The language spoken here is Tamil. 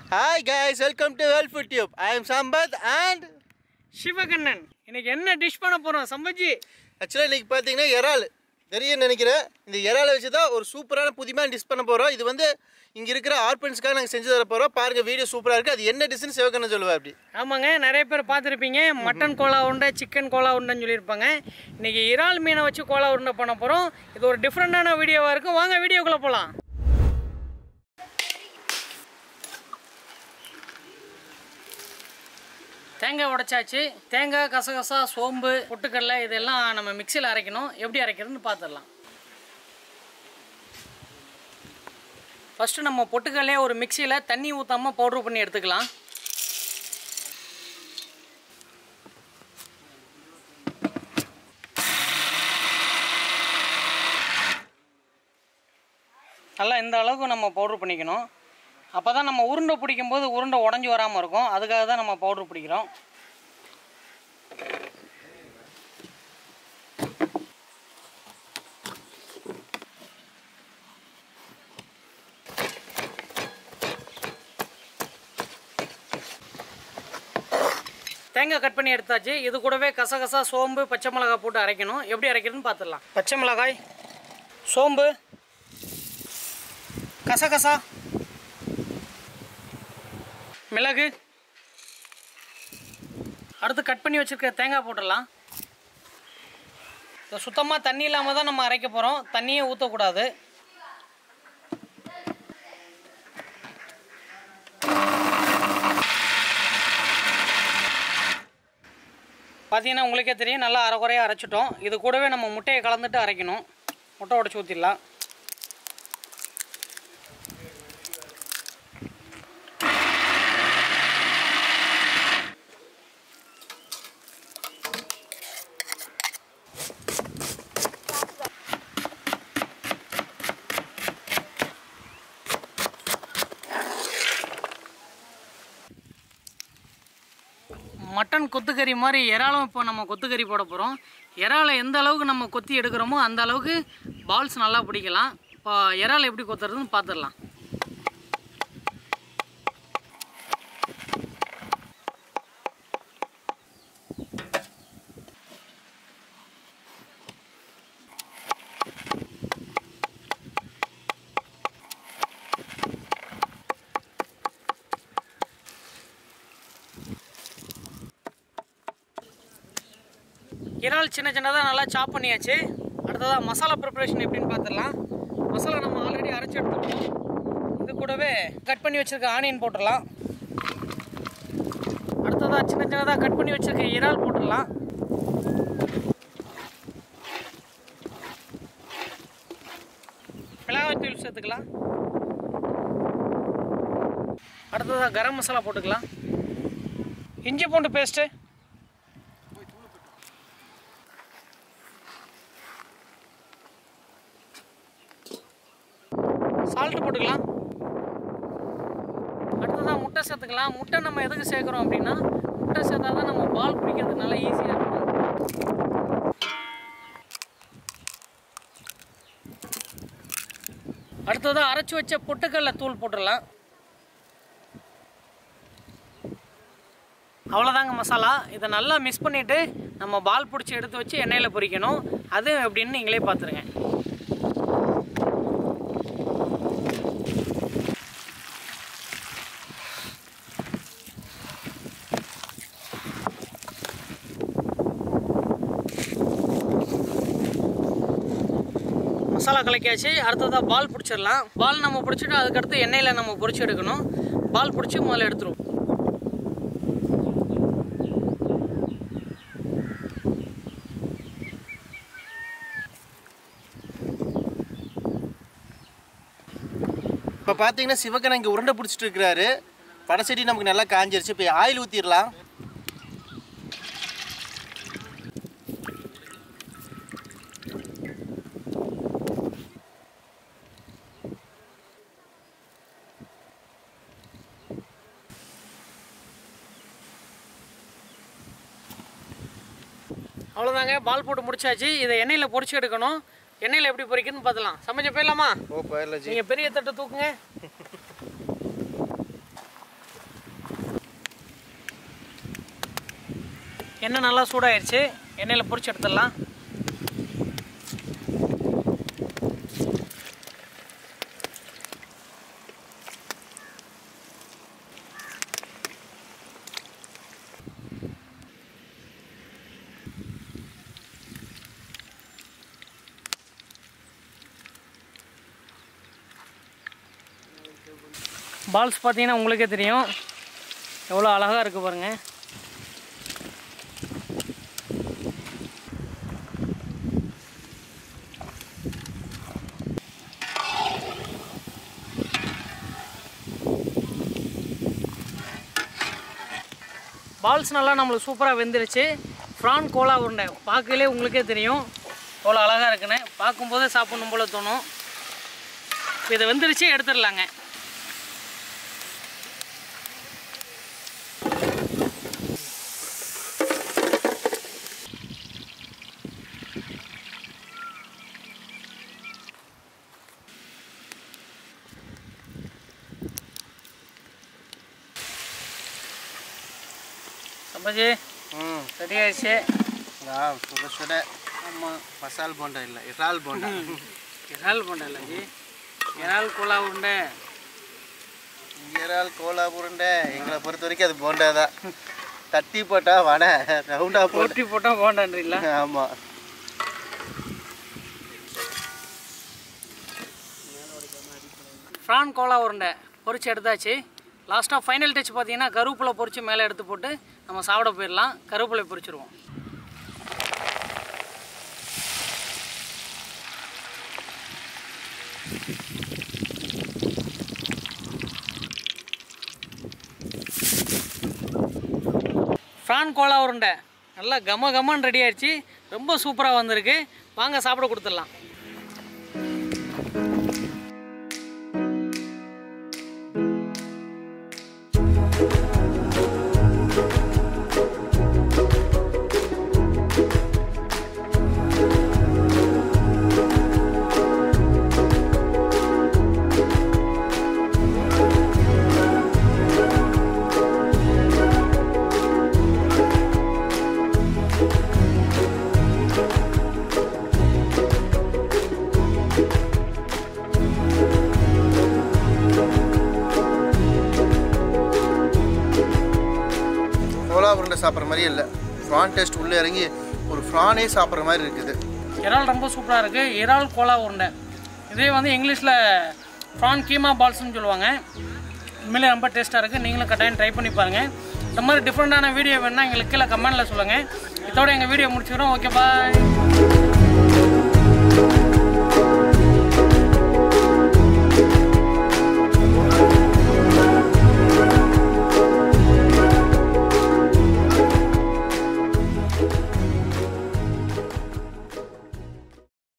Hi guys, welcome to Well Food Tube. I am Sambath and Sivakannan இன்னைக்கு என்ன டிஷ் பண்ண போறோம் சம்பஜி ஆக்சுவலாக இன்னைக்கு பார்த்தீங்கன்னா இறால் தெரியும் நினைக்கிறேன் இந்த இறாலை வச்சு தான் ஒரு சூப்பரான புதுமையான டிஷ் பண்ண போகிறோம் இது வந்து இங்கே இருக்கிற ஆர்பன்ஸ்க்காக நாங்கள் செஞ்சு தர போகிறோம் பாருங்க வீடியோ சூப்பராக இருக்குது அது என்ன டிஷ்னு சிவகண்ணன் சொல்லுவா அப்படி ஆமாங்க நிறைய பேர் பார்த்துருப்பீங்க மட்டன் கோலா உருண்டை சிக்கன் கோலா உருண்டைன்னு சொல்லியிருப்பாங்க இன்னைக்கு இறால் மீனை வச்சு கோலா உருண்டை பண்ண போகிறோம் இது ஒரு டிஃப்ரெண்டான வீடியோவாக இருக்கும் வாங்க வீடியோக்குள்ளே போகலாம் தேங்காய் உடைச்சாச்சு தேங்காய் கசகசா சோம்பு பொட்டுக்கடலை இதெல்லாம் நம்ம மிக்சியில் அரைக்கணும் எப்படி அரைக்கிறதுன்னு பார்த்துடலாம் ஃபஸ்ட்டு நம்ம பொட்டுக்கடலையே ஒரு மிக்சியில் தண்ணி ஊற்றாமல் பவுட்ரு பண்ணி எடுத்துக்கலாம் நல்லா இந்த அளவுக்கு நம்ம பவுட்ரு பண்ணிக்கணும் அப்போ தான் நம்ம உருண்டை பிடிக்கும்போது உருண்டை உடஞ்சி வராமல் இருக்கும் அதுக்காக தான் நம்ம பவுட்ரு பிடிக்கிறோம் தேங்காய் கட் பண்ணி எடுத்தாச்சு இது கூடவே கசகசா சோம்பு பச்சை மிளகாய் போட்டு அரைக்கணும் எப்படி அரைக்கிறதுன்னு பார்த்துடலாம் பச்சை மிளகாய் சோம்பு கசகசா மிளகு அடுத்து கட் பண்ணி வச்சுருக்க தேங்காய் போட்டுடலாம் இது சுத்தமாக தண்ணி இல்லாமல் தான் நம்ம அரைக்க போகிறோம் தண்ணியே ஊற்றக்கூடாது பார்த்தீங்கன்னா உங்களுக்கே தெரியும் நல்லா அரைக்குறையாக அரைச்சிட்டோம் இது கூடவே நம்ம முட்டையை கலந்துட்டு அரைக்கணும் முட்டை உடச்சி ஊற்றிடலாம் மட்டன் கொத்துக்கறி மாதிரி இறாலும் இப்போ நம்ம கொத்துக்கறி போட போகிறோம் இறாலை எந்த அளவுக்கு நம்ம கொத்தி எடுக்கிறோமோ அந்த அளவுக்கு பால்ஸ் நல்லா பிடிக்கலாம் இப்போ இறால் எப்படி கொத்துறதுன்னு பார்த்துடலாம் இறால் சின்ன சின்னதாக நல்லா சாப் பண்ணியாச்சு அடுத்ததாக மசாலா ப்ரிப்பரேஷன் எப்படின்னு பார்த்துடலாம் மசாலா நம்ம ஆல்ரெடி அரைச்சி எடுத்துருக்கோம் இது கூடவே கட் பண்ணி வச்சுருக்க ஆனியன் போட்டுடலாம் அடுத்ததாக சின்ன சின்னதாக கட் பண்ணி வச்சுருக்க இறால் போட்டுடலாம் மிளகாய் தூள் சேர்த்துக்கலாம் அடுத்ததாக கரம் மசாலா போட்டுக்கலாம் இஞ்சி பூண்டு பேஸ்ட்டு சால்ட் போட்டுக்கலாம் அடுத்ததான் முட்டை சேர்த்துக்கலாம் முட்டை நம்ம எதுக்கு சேர்க்குறோம் அப்படின்னா முட்டை சேர்த்தா தான் நம்ம பால் பிடிக்கிறது நல்லா ஈஸியாக இருக்கும் அடுத்ததாக அரைச்சி வச்ச பொட்டுக்கடல தூள் போட்டுடலாம் அவ்வளோதாங்க மசாலா இதை நல்லா மிக்ஸ் பண்ணிவிட்டு நம்ம பால் பிடிச்சி எடுத்து வச்சு எண்ணெயில் பொரிக்கணும் அது எப்படின்னு நீங்களே பார்த்துருங்க மசாலா கலக்கியாச்சு அடுத்ததாக பால் பிடிச்சிடலாம் பால் நம்ம பிடிச்சிட்டு அதுக்கடுத்து எண்ணெயில் நம்ம பொரிச்சு எடுக்கணும் பால் பிடிச்சி முதல்ல எடுத்துருவோம் இப்போ பார்த்தீங்கன்னா சிவகண்ணன் இங்கே உருண்டை பிடிச்சிட்டு இருக்கிறாரு படச்செடி நமக்கு நல்லா காஞ்சிருச்சு இப்போ ஆயில் ஊற்றிடலாம் அவ்வளோதாங்க பால் போட்டு முடிச்சாச்சு இதை எண்ணெயில் பொரிச்சு எடுக்கணும் எண்ணெயில் எப்படி பொரிக்கணும்னு பார்த்துலாம் சமைச்ச போயிடலாமா ஓ பயிரில் ஜி நீங்கள் பெரிய தட்டை தூக்குங்க எண்ணெய் நல்லா சூடாயிருச்சு எண்ணெயில் பொரிச்சு எடுத்துடலாம் பால்ஸ் பார்த்தீங்கன்னா உங்களுக்கே தெரியும் எவ்வளோ அழகாக இருக்குது பாருங்கள் பால்ஸ் நல்லா நம்மளுக்கு சூப்பராக வெந்துருச்சு ஃப்ரான் கோலா உருண்டை பார்க்கலே உங்களுக்கே தெரியும் எவ்வளோ அழகாக இருக்குன்னு பார்க்கும்போதே சாப்பிடணும் போல தோணும் இப்போ இதை வெந்துருச்சு எடுத்துடலாங்க சம்பாஜி ம் ரெடி ஆயிடுச்சு ஆ சுட சுட ஆமாம் மசால் போண்டா இல்லை இறால் போண்டா இறால் பண்ணல ஜி இறால் கோலா உருண்டை இறால் கோலா உருண்டை எங்களை பொறுத்த வரைக்கும் அது போண்டா தான் தட்டி போட்டா வடை ரவுண்டாக போட்டு பொட்டி போட்டால் போண்டான்றீங்களா ஆமாம் ஃப்ரான் கோலா உருண்டை பொரிச்சு எடுத்தாச்சு லாஸ்ட்டாக ஃபைனல் டச் பார்த்தீங்கன்னா கருவேப்பிலை பொரிச்சு மேலே எடுத்து போட்டு நம்ம சாப்பிட போயிடலாம் கருவேப்பிலை பொரிச்சிருவோம் ஃப்ரான் கோலா உருண்டை நல்லா கம கமன்னு ரெடி ஆயிடுச்சு ரொம்ப சூப்பராக வந்திருக்கு வாங்க சாப்பிட கொடுத்துடலாம் கோலா உருண்டை சாப்பிட்ற மாதிரியே இல்லை ஃப்ரான் டேஸ்ட் உள்ளே இறங்கி ஒரு ஃப்ரானே சாப்பிட்ற மாதிரி இருக்குது இறால் ரொம்ப சூப்பராக இருக்குது இறால் கோலா உருண்டை இதே வந்து இங்கிலீஷில் ப்ரான் கீமா பால்ஸ்னு சொல்லுவாங்க உண்மையிலே ரொம்ப டேஸ்ட்டாக இருக்குது நீங்களும் கட்டாயம் ட்ரை பண்ணி பாருங்கள் இந்த மாதிரி டிஃப்ரெண்ட்டான வீடியோ வேணுன்னா எங்களுக்கு கீழே கமெண்ட்டில் சொல்லுங்கள் இதோட எங்கள் வீடியோ முடிச்சுக்கிறோம் ஓகே பாய்